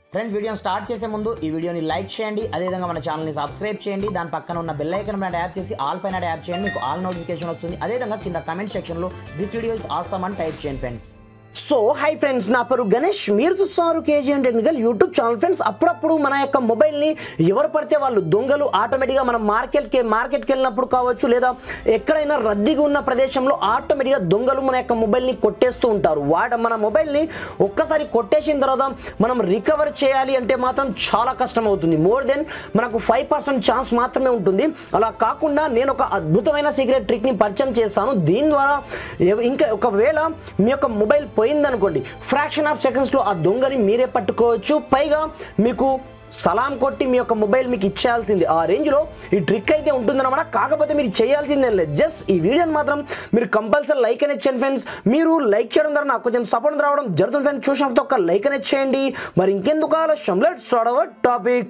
friends వీడియోని start చేసే ముందు ఈ వీడియోని లైక్ చేయండి అదేవిధంగా మన ఛానల్ని సబ్స్క్రైబ్ చేయండి దాని పక్కన ఉన్న బెల్ ఐకన్ పైన ట్యాప్ చేసి ఆల్ పైన ట్యాప్ చేయండి మీకు ఆల్ నోటిఫికేషన్ వస్తుంది అదేవిధంగా కింద కమెంట్ సెక్షన్లో దిస్ వీడియో ఇస్ ఆసమ్ అని టైప్ చేయండి ఫ్రెండ్స్ సో హై ఫ్రెండ్స్ నా పేరు గణేష్ మీరు చూస్తున్నారు KGN technical YouTube channel friends అప్పుడప్పుడు మన యొక్క మొబైల్ని ఎవరు పడితే వాళ్ళు దొంగలు ఆటోమేటిక్గా మనం మార్కెట్కి మార్కెట్కి వెళ్ళినప్పుడు కావచ్చు లేదా ఎక్కడైనా రద్దీగా ఉన్న ప్రదేశంలో ఆటోమేటిక్గా దొంగలు మన యొక్క మొబైల్ని కొట్టేస్తూ ఉంటారు వాట మన మొబైల్ని ఒక్కసారి కొట్టేసిన తర్వాత మనం రికవర్ చేయాలి అంటే మాత్రం చాలా కష్టం అవుతుంది మోర్ దెన్ మనకు ఫైవ్ పర్సెంట్ ఛాన్స్ మాత్రమే ఉంటుంది అలా కాకుండా నేను ఒక అద్భుతమైన సీక్రెట్ ట్రిక్ని పరిచయం చేస్తాను దీని ద్వారా ఎవ- ఇంకా ఒకవేళ మీ యొక్క మొబైల్ పోయిందనుకోండి ఫ్రాక్షన్ ఆఫ్ సెకండ్స్లో ఆ దొంగని మీరే పట్టుకోవచ్చు పైగా మీకు సలాం కొట్టి మీ యొక్క మొబైల్ మీకు ఇచ్చేయాల్సింది ఆ రేంజ్లో ఈ ట్రిక్ అయితే ఉంటుందన్నమాట కాకపోతే మీరు చేయాల్సిందేం లేదు జస్ట్ ఈ వీడియోని మాత్రం మీరు కంపల్సరీ లైక్ అనేది చేయండి ఫ్రెండ్స్ మీరు లైక్ చేయడం ద్వారా నాకు కొంచెం సపోర్ట్ రావడం జరుగుతుంది ఫ్రెండ్స్ చూసినప్పుడు ఒక లైక్ అనేది చేయండి మరి ఇంకెందుకు ఆలస్యం let's start our topic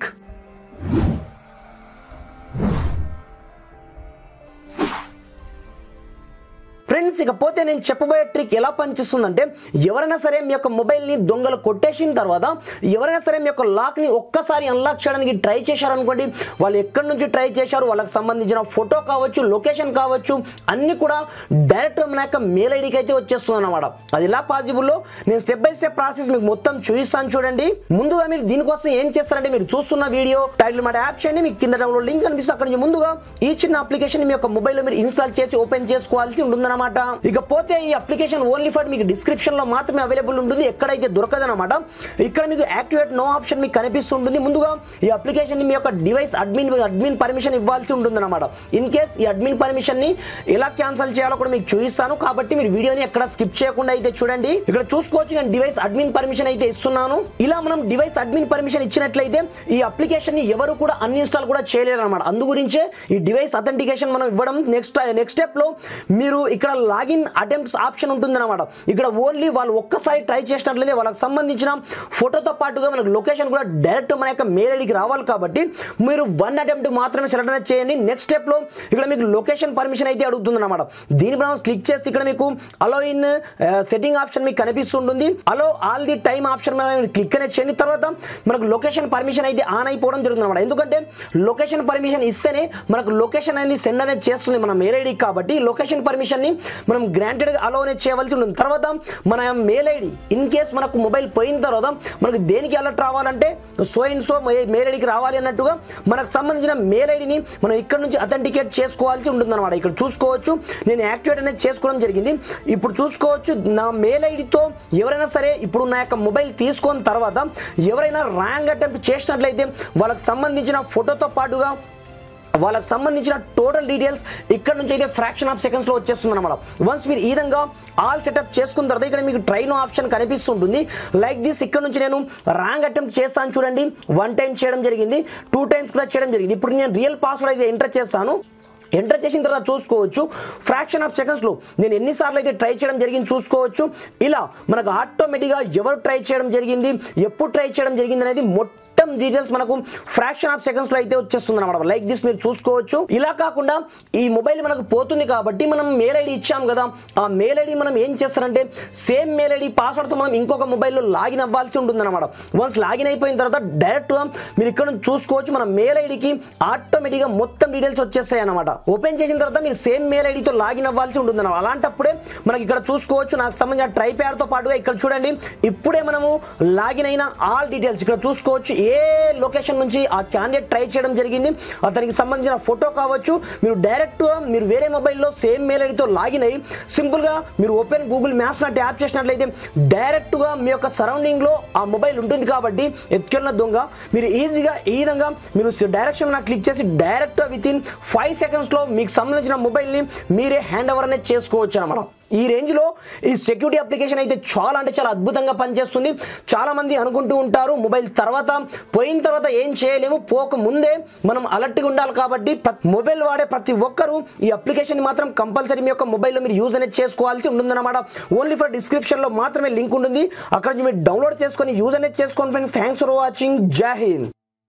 friends ఇకపోతే నేను చెప్పబోయే ట్రిక్ ఎలా పనిచేస్తుందంటే ఎవరైనా సరే మీ యొక్క మొబైల్ని దొంగలు కొట్టేసిన తర్వాత ఎవరైనా సరే మీ యొక్క లాక్ని ఒక్కసారి అన్లాక్ చేయడానికి ట్రై చేశారనుకోండి వాళ్ళు ఎక్కడి నుంచి ట్రై చేశారు వాళ్ళకి సంబంధించిన ఫోటో కావచ్చు లొకేషన్ కావచ్చు అన్ని కూడా డైరెక్ట్ మన యొక్క మెయిల్ ఐడికి అయితే వచ్చేస్తుంది అనమాట అది ఎలా పాసిబుల్లో నేను స్టెప్ బై స్టెప్ ప్రాసెస్ మీకు మొత్తం చూపిస్తాను చూడండి ముందుగా మీరు దీనికోసం ఏం చేస్తారంటే మీరు చూస్తున్న వీడియో టైటిల్ మాట యాప్ చేయండి మీకు కింద డౌన్లోడ్ లింక్ కనిపిస్తుంది అక్కడ నుంచి ముందుగా ఈ చిన్న అప్లికేషన్ మీ యొక్క మొబైల్లో మీరు ఇన్స్టాల్ చేసి ఓపెన్ చేసుకోవాల్సి ఉంటుందన్నమాట ఇకపోతే ఈ అప్లికేషన్ ఓన్లీ ఫర్ మీకు డిస్క్రిప్షన్ లో మాత్రమే అవైలబుల్ ఉంటుంది ఎక్కడైతే దొరకదన్నమాట ఇక్కడ మీకు యాక్టివేట్ నో ఆప్షన్ మీకు కనిపిస్తుంటుంది ముందుగా ఈ అప్లికేషన్ మీ యొక్క డివైస్ అడ్మిన్ అడ్మిన్ పర్మిషన్ ఇవ్వాల్సి ఉంటుంది అనమాట ఇన్ కేస్ ఈ అడ్మిన్ పర్మిషన్ ని ఎలా క్యాన్సిల్ చేయాలో కూడా మీకు చూపిస్తాను కాబట్టి మీరు వీడియోని ఎక్కడ స్కిప్ చేయకుండా అయితే చూడండి ఇక్కడ చూసుకోవచ్చు నేను డివైస్ అడ్మిన్ పర్మిషన్ అయితే ఇస్తున్నాను ఇలా మనం డివైస్ అడ్మిన్ పర్మిషన్ ఇచ్చినట్లయితే ఈ అప్లికేషన్ ని ఎవరు కూడా అన్ఇన్స్టాల్ కూడా చేయలేరు అనమాట అందు గురించే ఈ డివైస్ అథెంటికేషన్ మనం ఇవ్వడం నెక్స్ట్ నెక్స్ట్ స్టెప్ లో మీరు ఇక్కడ లాగిన్ అటెంప్ట్స్ ఆప్షన్ ఉంటుంది అనమాట ఇక్కడ ఓన్లీ వాళ్ళు ఒక్కసారి ట్రై చేసినట్లయితే వాళ్ళకి సంబంధించిన ఫోటోతో పాటుగా మనకు లొకేషన్ కూడా డైరెక్ట్ మన యొక్క మెయిల్ ఐడికి రావాలి కాబట్టి మీరు వన్ అటెంప్ట్ మాత్రమే సెలెక్ట్ అనేది చేయండి నెక్స్ట్ స్టెప్ లో ఇక్కడ మీకు లొకేషన్ పర్మిషన్ అయితే అడుగుతుంది అనమాట దీని మనం క్లిక్ చేసి ఇక్కడ మీకు అలో ఇన్ సెట్టింగ్ ఆప్షన్ మీకు కనిపిస్తుంటుంది allow all the time option మీద మీరు క్లిక్ అనేది చేయండి తర్వాత మనకు లొకేషన్ పర్మిషన్ అయితే ఆన్ అయిపోవడం జరుగుతుంది అనమాట ఎందుకంటే లొకేషన్ పర్మిషన్ ఇస్తేనే మనకు లొకేషన్ అనేది సెండ్ అనేది చేస్తుంది మన మెయిల్ ఐడి కాబట్టి లొకేషన్ పర్మిషన్ ని మనం గ్రాంటెడ్ అలో అనేది చేయవలసి ఉంటుంది తర్వాత మన మెయిల్ ఐడి ఇన్ కేస్ మనకు మొబైల్ పోయిన తర్వాత మనకు దేనికి అలర్ట్ రావాలంటే సో ఇన్ సో మెయిల్ ఐడికి రావాలి అన్నట్టుగా మనకు సంబంధించిన మెయిల్ ఐడిని మనం ఇక్కడ నుంచి అథెంటికేట్ చేసుకోవాల్సి ఉంటుంది అనమాట ఇక్కడ చూసుకోవచ్చు నేను యాక్టివేట్ అనేది చేసుకోవడం జరిగింది ఇప్పుడు చూసుకోవచ్చు నా మెయిల్ ఐడితో ఎవరైనా సరే ఇప్పుడు నా యొక్క మొబైల్ తీసుకున్న తర్వాత ఎవరైనా ర్యాంగ్ అటెంప్ట్ చేసినట్లయితే వాళ్ళకి సంబంధించిన ఫోటోతో పాటుగా వాళ్ళకి సంబంధించిన టోటల్ డీటెయిల్స్ ఇక్కడ నుంచి అయితే ఫ్రాక్షన్ ఆఫ్ సెకండ్స్లో వచ్చేస్తుంది అనమాట వన్స్ మీరు ఈ విధంగా ఆల్ సెటప్ చేసుకున్న తర్వాత ఇక్కడ మీకు ట్రైన్ ఆప్షన్ కనిపిస్తుంటుంది లైక్ దిస్ ఇక్కడ నుంచి నేను ర్యాంక్ అటెంప్ట్ చేస్తాను చూడండి వన్ టైం చేయడం జరిగింది టూ టైమ్స్ కూడా చేయడం జరిగింది ఇప్పుడు నేను రియల్ పాస్వర్డ్ అయితే ఎంటర్ చేస్తాను ఎంటర్ చేసిన తర్వాత చూసుకోవచ్చు ఫ్రాక్షన్ ఆఫ్ సెకండ్స్లో నేను ఎన్నిసార్లు అయితే ట్రై చేయడం జరిగింది చూసుకోవచ్చు ఇలా మనకు ఆటోమేటిక్గా ఎవరు ట్రై చేయడం జరిగింది ఎప్పుడు ట్రై చేయడం జరిగింది అనేది మొత్తం డీటెయిల్స్ మనకు ఫ్రాక్షన్ ఆఫ్ సెకండ్స్ లో అయితే వచ్చేస్తుంది అనమాట లైక్ దిస్ మీరు చూసుకోవచ్చు ఇలా కాకుండా ఈ మొబైల్ మనకు పోతుంది కాబట్టి మనం మెయిల్ ఐడి ఇచ్చాం కదా ఆ మెయిల్ ఐడి మనం ఏం చేస్తారంటే సేమ్ మెయిల్ ఐడి పాస్వర్డ్ తో మనం ఇంకొక మొబైల్లో లాగిన్ అవ్వాల్సి ఉంటుంది అనమాట వన్స్ లాగిన్ అయిపోయిన తర్వాత డైరెక్ట్ గా మీరు ఇక్కడ నుంచి చూసుకోవచ్చు మన మెయిల్ ఐడికి ఆటోమేటిక్ గా మొత్తం డీటెయిల్స్ వచ్చేస్తాయి అనమాట ఓపెన్ చేసిన తర్వాత మీరు సేమ్ మెయిల్ ఐడితో లాగిన్ అవ్వాల్సి ఉంటుంది అనమాట అలాంటప్పుడే మనకి ఇక్కడ చూసుకోవచ్చు నాకు సంబంధించిన ట్రై ప్యాడ్ తో పాటుగా ఇక్కడ చూడండి ఇప్పుడే మనము లాగిన్ అయిన ఆల్ డీటెయిల్స్ ఇక్కడ చూసుకోవచ్చు ఏ లొకేషన్ నుంచి ఆ క్యాండిడేట్ ట్రై చేయడం జరిగింది అతనికి సంబంధించిన ఫోటో కావచ్చు మీరు డైరెక్ట్ మీరు వేరే మొబైల్లో సేమ్ మెయిల్ ఐడితో లాగిన్ అయ్యి సింపుల్గా మీరు ఓపెన్ గూగుల్ మ్యాప్స్ ట్యాప్ చేసినట్లయితే డైరెక్ట్గా మీ యొక్క సరౌండింగ్లో ఆ మొబైల్ ఉంటుంది కాబట్టి ఎత్తుకెళ్ళిన దొంగ మీరు ఈజీగా ఈ విధంగా మీరు డైరెక్షన్ క్లిక్ చేసి డైరెక్ట్గా విత్ ఇన్ ఫైవ్ సెకండ్స్లో మీకు సంబంధించిన మొబైల్ని మీరే హ్యాండ్ ఓవర్ అనేది చేసుకోవచ్చు అనమాట ఈ రేంజ్లో ఈ సెక్యూరిటీ అప్లికేషన్ అయితే చాలా అంటే చాలా అద్భుతంగా పనిచేస్తుంది చాలా మంది అనుకుంటూ ఉంటారు మొబైల్ తర్వాత పోయిన తర్వాత ఏం చేయలేము పోక ముందే మనం అలర్ట్గా ఉండాలి కాబట్టి ప్రతి- మొబైల్ వాడే ప్రతి ఒక్కరూ ఈ అప్లికేషన్ మాత్రం కంపల్సరీ మీ యొక్క మొబైల్లో మీరు యూజ్ అనేది చేసుకోవాల్సి ఉంటుందన్నమాట ఓన్లీ ఫర్ డిస్క్రిప్షన్లో మాత్రమే లింక్ ఉంటుంది అక్కడ నుంచి మీరు డౌన్లోడ్ చేసుకొని యూజ్ అనేది చేసుకోండి ఫ్రెండ్స్ థ్యాంక్స్ ఫర్ వాచింగ్ జై హింద్